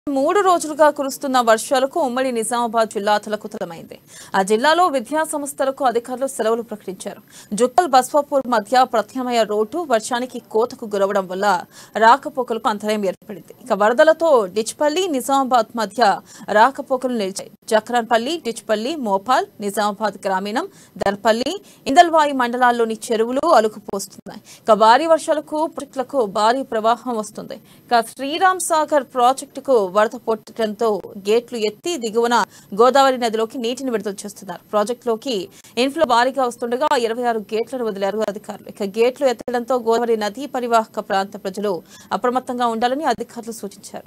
మూడు రోజులుగా కురుస్తున్న వర్షాలకు ఉమ్మడి నిజామాబాద్ జిల్లా అతలకుతలమైంది ఆ జిల్లాలో విద్యా సంస్థలకు అధికారులు సెలవులు ప్రకటించారు జుక్కల్ బస్వాపూర్ మధ్య ప్రత్యామ్నాయ రోడ్డు వర్షానికి కోతకు గురవడం వల్ల రాకపోకలకు అంతరాయం ఏర్పడింది ఇక వరదలతో డిచ్పల్లి నిజామాబాద్ మధ్య రాకపోకలు నిలిచాయి జక్రాన్పల్లి డిచ్పల్లి మోపాల్ నిజామాబాద్ గ్రామీణం దర్పల్లి ఇందల్వాయి మండలాల్లోని చెరువులు అలుకుపోస్తున్నాయి ఇక భారీ వర్షాలకు ప్రాజెక్టులకు భారీ ప్రవాహం వస్తుంది ఇక శ్రీరామ్ సాగర్ ప్రాజెక్టుకు వరద పోటడంతో గేట్లు ఎత్తి దిగువన గోదావరి నదిలోకి నీటిని విడుదల చేస్తున్నారు ప్రాజెక్టులోకి ఇన్ఫ్లో భారీగా వస్తుండగా ఇరవై ఆరు గేట్లను వదిలారు అధికారులు ఇక గేట్లు ఎత్తడంతో గోదావరి నదీ పరివాహక ప్రాంత ప్రజలు అప్రమత్తంగా ఉండాలని అధికారులు సూచించారు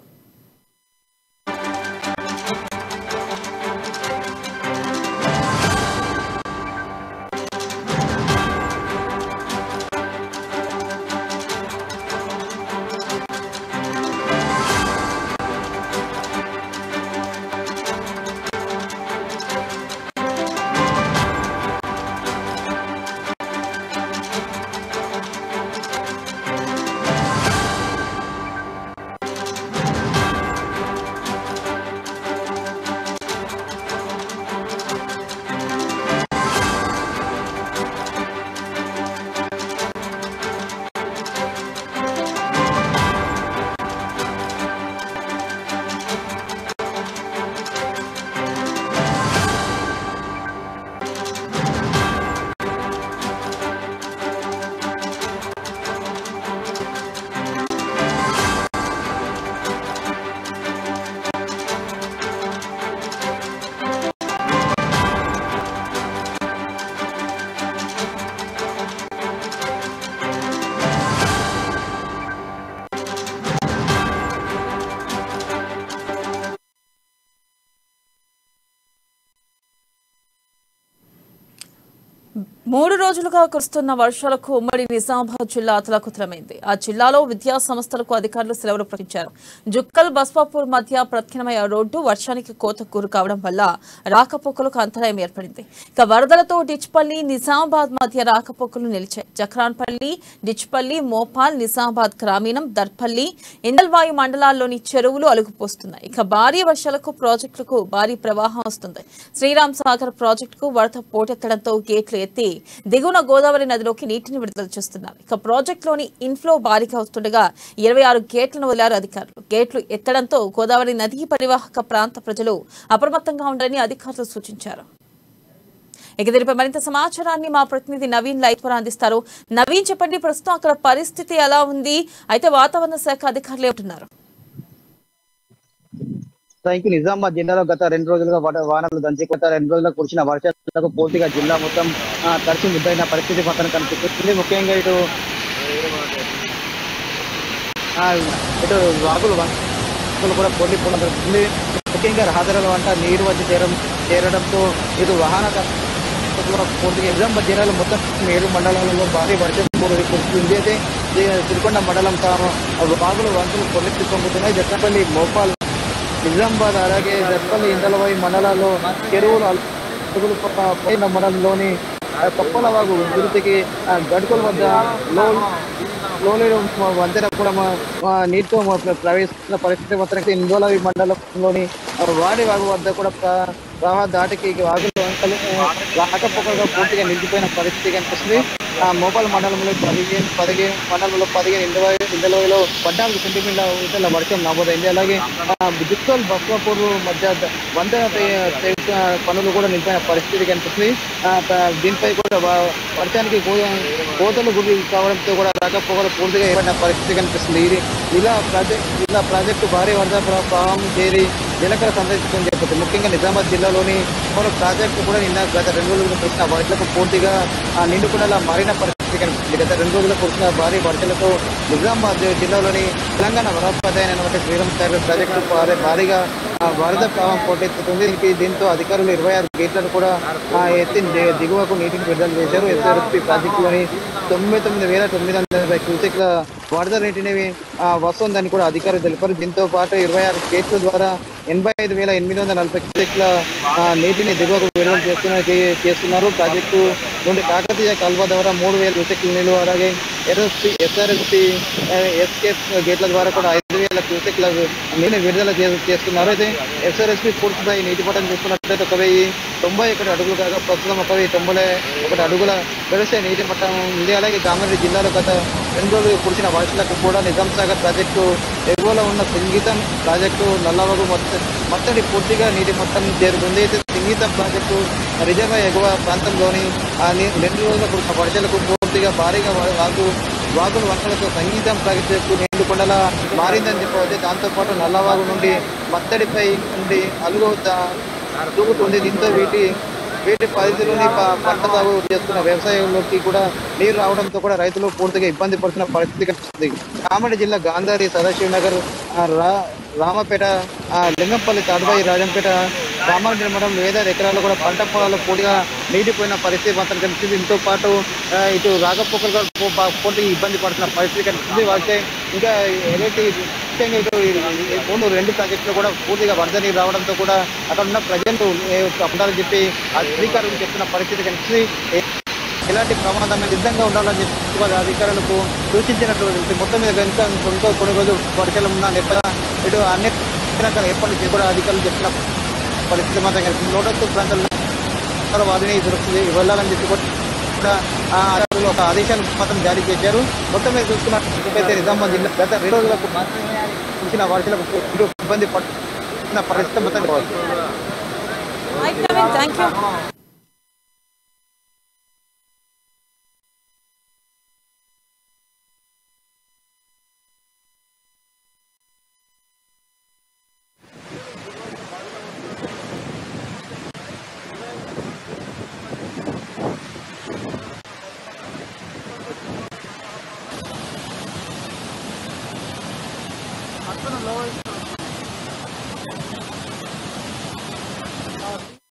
మూడు రోజులుగా కురుస్తున్న వర్షాలకు ఉమ్మడి నిజామాబాద్ జిల్లా అతలకుతలమైంది ఆ జిల్లాలో విద్యా సంస్థలకు అధికారులు సెలవులు ప్రకటించారు జుక్కల్ బస్వాపూర్ మధ్య ప్రత్యామ్నాయ రోడ్డు వర్షానికి కోతకు గురి కావడం వల్ల రాకపోకలకు అంతరాయం ఏర్పడింది ఇక వరదలతో డిచ్పల్లి నిజామాబాద్ మధ్య రాకపోకలు నిలిచాయి జక్రాన్పల్లి డిచ్పల్లి మోపాల్ నిజామాబాద్ గ్రామీణం దర్పల్లి ఇందల్వాయి మండలాల్లోని చెరువులు అలుగుపోస్తున్నాయి ఇక భారీ వర్షాలకు ప్రాజెక్టులకు భారీ ప్రవాహం వస్తుంది శ్రీరామ్ సాగర్ ప్రాజెక్టుకు వరద పోటెత్తడంతో గేట్లు ఎత్తి దిగువన గోదావరి నదిలోకి నీటిని విడుదల చేస్తున్నారు ఇక ప్రాజెక్టులోని ఇన్ఫ్లో భారీగా వస్తుండగా ఇరవై ఆరు గేట్లను వదిలారు అధికారులు గేట్లు ఎత్తడంతో గోదావరి నదీ పరివాహక ప్రాంత ప్రజలు అప్రమత్తంగా ఉండాలని అధికారులు సూచించారు ఇక దీనిపై మరింత సమాచారాన్ని మా ప్రతినిధి నవీన్ లైవ్ ద్వారా అందిస్తారు నవీన్ చెప్పండి ప్రస్తుతం అక్కడ పరిస్థితి ఎలా ఉంది అయితే వాతావరణ శాఖ అధికారులు ఏమంటున్నారు థ్యాంక్ యూ నిజామాబాద్ జిల్లాలో గత రెండు రోజులుగా వడ- వానలు దంచి గత రెండు రోజులుగా కురిసిన వర్షాలకు పూర్తిగా జిల్లా మొత్తం ఆ, తడిసి ముద్దైన పరిస్థితి మాత్రం కనిపిస్తుంది ముఖ్యంగా ఇటు ఆ, ఇటు వాగులు వాగులు కూడా పొల్లి పొందుతుంది ముఖ్యంగా రహదారుల వంట నీరు వచ్చి చేరడం చేరడంతో ఇటు వాహన కూడా పూర్తిగా నిజామాబాద్ జిల్లాలో మొత్తం ఏడు మండలాలలో భారీ వర్షం కూడా కురుస్తుంది అయితే ఈ సిరికొండ మండలం తా- వాగులు వంతులు పొల్లి పొందుతున్నాయి జక్కపల్లి మోపాల్ నిజామాబాద్ అలాగే జర్పల్లి ఇందలవాయి మండలాల్లో చెరువులు అలుగులు ప- పైన మండలంలోని ఆ, కొప్పల వాగు ఉధృతికి ఆ, గడుకుల వద్ద లో లోలేరు వంతెన కూడా మా- మా నీటితో మా ప్ర- ప్రవేశిస్తున్న పరిస్థితి మాత్రం ఇందోలవి మండలంలోని ఆ, వాడి వాగు వద్ద కూడా ప్ర- ప్రవాహ దాటికి వాగులు వంకలు ఆ, రాకపోకలుగా పూర్తిగా నిలిచిపోయిన పరిస్థితి కనిపిస్తుంది ఆ మోపాల్ మండలంలో పదిహేను పదిహేను మండలంలో పదిహేను ఇందలవాయి ఇందలవాయిలో పద్నాలుగు సెంటీమీటర్ల వర్షం నమోదైంది అలాగే జిక్కల్ బస్వాపూర్ మధ్య ద- వంతెన తే- తే- పనులు కూడా నిలిపిన పరిస్థితి కనిపిస్తుంది ఆ, త- దీనిపై కూడా వ- వర్షానికి కో- కోతలు గురి కావడంతో కూడా రాకపోకలు పూర్తిగా ఏర్పడిన పరిస్థితి కనిపిస్తుంది ఇది ఇలా ప్రాజెక్ట్ ఇలా ప్రాజెక్టు భారీ వరద ప్ర- ప్రవాహం చేరి జలకర సందర్శించడం చెప్పచ్చు ముఖ్యంగా నిజామాబాద్ జిల్లాలోని మరో ప్రాజెక్టు కూడా నిన్న గత రెండు రోజులుగా కురిసిన వర్షాలకు పూర్తిగా ఆ, నిండుకుండలా మారిన పరిస్థితి కనిపిస్తుంది గత రెండు రోజులు కురిసిన భారీ వర్షాలతో నిజామాబాద్ జిల్లాలోని తెలంగాణ వరప్రదాయ అయినటువంటి శ్రీరామ్ సాగర్ ప్రాజెక్టు భారీ- భారీగా ఆ, వరద ప్రవాహం పోటెత్తుతుంది దీనికి దీంతో అధికారులు ఇరవై ఆరు గేట్లను కూడా ఆ, ఎత్తి ది- దిగువకు నీటిని విడుదల చేశారు ఎస్ఆర్ఎస్పీ ప్రాజెక్టులోని తొంభై తొమ్మిది వేల తొమ్మిది వందల యాభై క్యూసెక్ల వరద నీటిని ఆ, వస్తుందని కూడా అధికారులు తెలిపారు దీంతో పాటు ఇరవై ఆరు గేట్ల ద్వారా ఎనభై ఐదు వేల ఎనిమిది వందల నలభై క్యూసెక్ల ఆ, నీటిని దిగువకు విడుదల చేస్తున్న చే- చేస్తున్నారు ప్రాజెక్టు నుండి కాకతీయ కల్వ ద్వారా మూడు వేల క్యూసెక్ల నీళ్లు అలాగే ఎస్ఎస్పి ఎస్ఆర్ఎస్పి ఎస్కేప్ గేట్ల ద్వారా కూడా ఐదు వేల వేల క్యూసెక్ల నీటిని విడుదల చే- చేస్తున్నారు అయితే ఎస్ఆర్ఎస్పీ పూర్తిపై నీటి పట్టణం చూసుకున్నట్లయితే ఒక వెయ్యి తొంభై ఒకటి అడుగులు కాగా ప్రస్తుతం ఒక వెయ్యి తొంభై ఒకటి అడుగుల వ్యవసాయ నీటి మట్టం ఉంది అలాగే కామారెడ్డి జిల్లాలో గత రెండు రోజులు కురిసిన వర్షాలకు కూడా నిజాం సాగర్ ప్రాజెక్టు ఎగువలో ఉన్న సంగీతం ప్రాజెక్టు నల్లవగు మొత్తం మొత్తడి పూర్తిగా నీటి మొత్తం చేరుతుంది అయితే సంగీతం ప్రాజెక్టు రిజర్వ్ ఎగువ ప్రాంతంలోని ఆ నీ- రెండు రోజుల కురిసిన వర్షాలకు పూర్తిగా భారీగా వా- వాగు వాగులు వంకలతో సంగీతం ప్రాజెక్టు నీళ్లు కొండలా మారిందని చెప్పవచ్చు దాంతోపాటు నల్లవాగు నుండి మత్తడిపై నుండి అలుగు దా- దూకుతుంది దీంతో వీటి వీటి పరిధిలోని ప- పంట సాగు చేస్తున్న వ్యవసాయంలోకి కూడా నీరు రావడంతో కూడా రైతులు పూర్తిగా ఇబ్బంది పడుతున్న పరిస్థితి కనిపిస్తుంది కామారెడ్డి జిల్లా గాంధారి సదాశివ నగర్ ఆ, రా- రామపేట ఆ, లింగంపల్లి తాడుబాయి రాజంపేట కామారెడ్డి మండలం వేదాది ఎకరాలు కూడా పంట పొలాలు పూర్తిగా నీటిపోయిన పరిస్థితి మాత్రం కనిపిస్తుంది దీంతో పాటు ఆ, ఇటు రాకపోకలు కూడా పూ- పా- పూర్తిగా ఇబ్బంది పడుతున్న పరిస్థితి కనిపిస్తుంది వాళ్ళకి ఇంకా ఎలాంటి ముఖ్యంగా ఇటు ఈ మూడు రెండు ప్రాజెక్టులు కూడా పూర్తిగా వరద నీరు రావడంతో కూడా అక్కడ ఉన్న ప్రజలు ఏ, ఉండాలని చెప్పి ఆ అధికారులు చెప్తున్న పరిస్థితి కనిపిస్తుంది ఏ- ఎలాంటి ప్రమాదమైన సిద్ధంగా ఉండాలని చెప్పి వాళ్ళ అధికారులకు సూచించినటువంటి మొత్తం మీద కనుక ఇంకో కొన్ని రోజులు వర్షాలు ఉన్న నేపథ్యంలో ఇటు అన్ని రకాల ఏర్పాట్లు చేసి కూడా అధికారులు చెప్పిన పరిస్థితి మాత్రం కనిపిస్తుంది లోటత్తు ప్రాంతాల్లో వారిని దొరుకుతుంది వెళ్ళాలని చెప్పి కూడా ఆ అధికారులు ఒక ఆదేశాలు మాత్రం జారీ చేశారు మొత్తం మీద చూసుకున్నట్లయితే నిజామాబాద్ జిల్లా గత రెండు రోజులకు కురిసిన వర్షాలకు ఇటు ఇబ్బంది పడుతున్న పరిస్థితి మొత్తం రైట్ నవీన్ థ్యాంక్ యూ